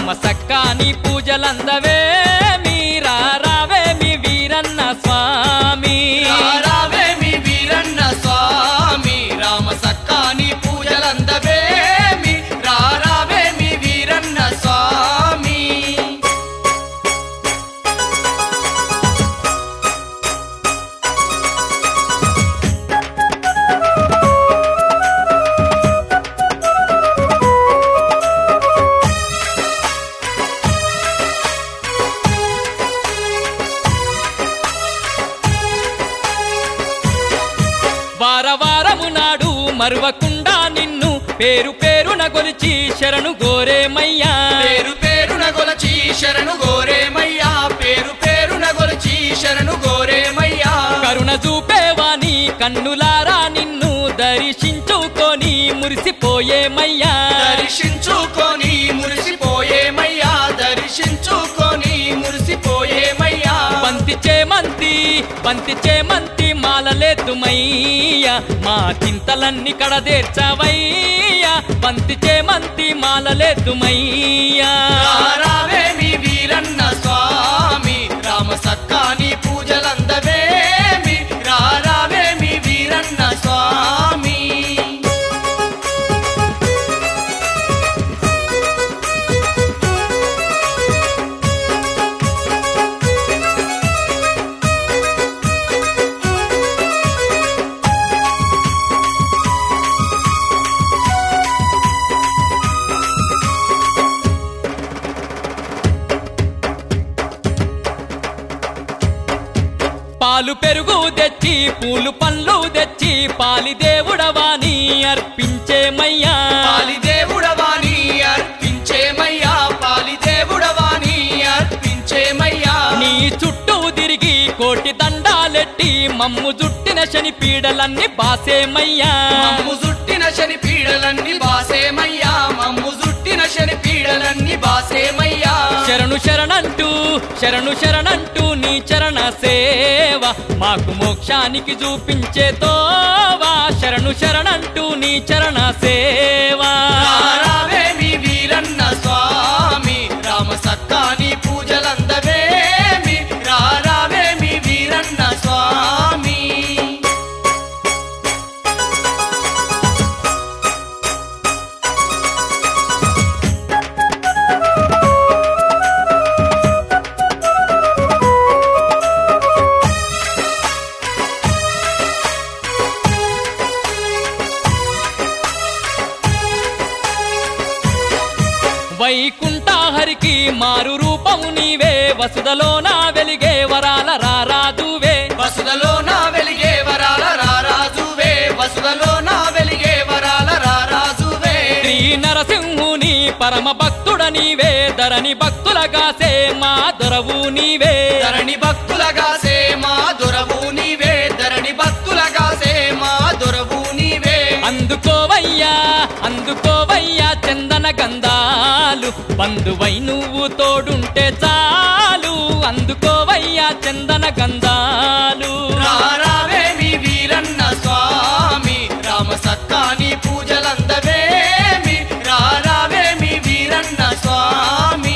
రామ సక్కాని పూజలందవే మీరా రావే మీ వీరన్న స్వామి రారావేమి వీరన్న స్వామి రామ సక్కాని పూజలందవేమి రారావేమి వీరన్న స్వామి వార వారము నాడు మరువకుండా నిన్ను పేరు పేరున గొలిచి శరణు గోరేమయ్యా పేరు పేరున గొలచి శరణు గోరేమయ్యా పేరు పేరున గొలచి శరణు గోరేమయ్యా కరుణ చూపేవాని కన్నులారా నిన్ను దర్శించుకొని మురిసిపోయేమయ్యా దర్శించుకొని మురిసిపోయేమయ్యా దర్శించుకొని మురిసిపోయేమయ్యా బంతి చేమంతి బంతి చేమంతి మాలలేద్దుమయ్యా మా చింతలన్నీ కడదేర్చవయ్యా బంతి చేమంతి మాలలేద్దుమయ్యా రారావేమి వీరన్న స్వామి రామ సక్కాని పూజలందవేమి రారావేమి వీరన్న స్వామి పాలు పెరుగు తెచ్చి పూలు పండ్లు తెచ్చి పాలి దేవుడవాని అర్పించేమయ్యా పాలి దేవుడవాణి అర్పించేమయ్యా పాలి దేవుడవాణి అర్పించేమయ్యా నీ చుట్టూ తిరిగి కోటి దండాలెట్టి మమ్ము జుట్టిన శని పీడలన్నీ బాసేమయ్యా మమ్ము జుట్టిన శని పీడలన్నీ బాసేమయ్యా మమ్ము జుట్టిన శని పీడలన్నీ బాసేమయ్యా శరణు శరణంటూ శరణు శరణంటూ నీ చరణ సేవ మాకు మోక్షానికి చూపించే తోవా శరణు శరణంటూ నీ చరణ సేవా రారావేమి వీరన్న స్వామి రామ సక్కాని పూజలందవేమి రారావేమి వీరన్న స్వామి వైకుంఠహరికి మారు రూపము నీవే వసుదలోన వెలిగే వరాల రారాదువే వసుదలో నా వెలిగే వరాల రారాజువే వసుదలో నా వెలిగే వరాల రారాజువే శ్రీ నరసింహుని పరమ భక్తుడ నీవే ధరణి భక్తులగాసే మా దొరవు నీవే ధరణి భక్తులగాసే మా దొరవు నీవే ధరణి భక్తులగాసే మా దొరవు నీవే అందుకోవయ్యా అందుకోవయ్యా చందన గంధాలు బంధువై నువ్వు తోడుంటే చాలు అందుకోవయ్యా చందన గంధాలు రారావేమి వీరన్న స్వామి రామ సక్కాని పూజలందవేమి రారావేమి వీరన్న స్వామి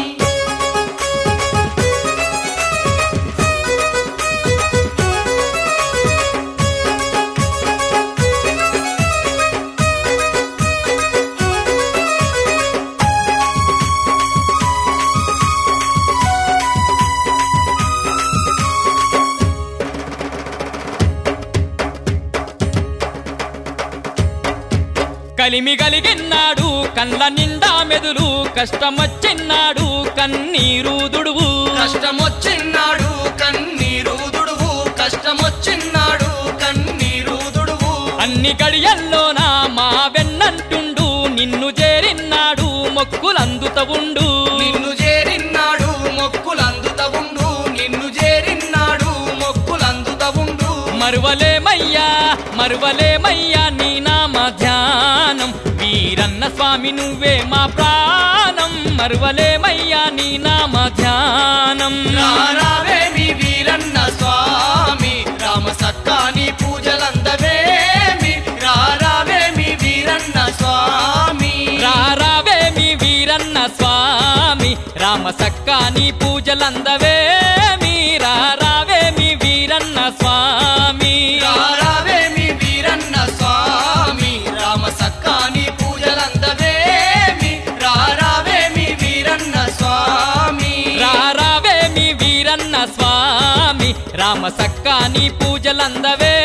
కలిమి కలిగిన్నాడు కండ్ల నిండా మెదులు కష్టమొచ్చిన్నాడు కన్నీరు దుడువు కష్టమొచ్చిన్నాడు కన్నీరు దుడువు కష్టమొచ్చిన్నాడు కన్నీరు దుడువు అన్ని గడియల్లోన మా వెన్నంటుండు నిన్ను చేరిన్నాడు మొక్కులందుత ఉండు నిన్ను చేరిన్నాడు మొక్కులందుత ఉండు నిన్ను చేరిన్నాడు మొక్కులందుత ఉండు మరువలేమయ్యా మరువలేమయ్యా నీ నామ ధ్యానం వీరన్న స్వామి నువ్వే మా ప్రాణం మరువలేమయ్యా నీ నామ ధ్యానం రారావేమి వీరన్న స్వామి రామ సక్కాని పూజలందవేమి రారావేమి వీరన్న స్వామి రారావేమి వీరన్న స్వామి స్వామి రామ సక్కాని పూజలందవే మీరా రావేమి వీరన్న స్వామి రారావేమి వీరన్న స్వామి రామ సక్కాని పూజలందవేమి రారావేమి వీరన్న స్వామి రారావేమి వీరన్న స్వామి రామ సక్కాని పూజలందవే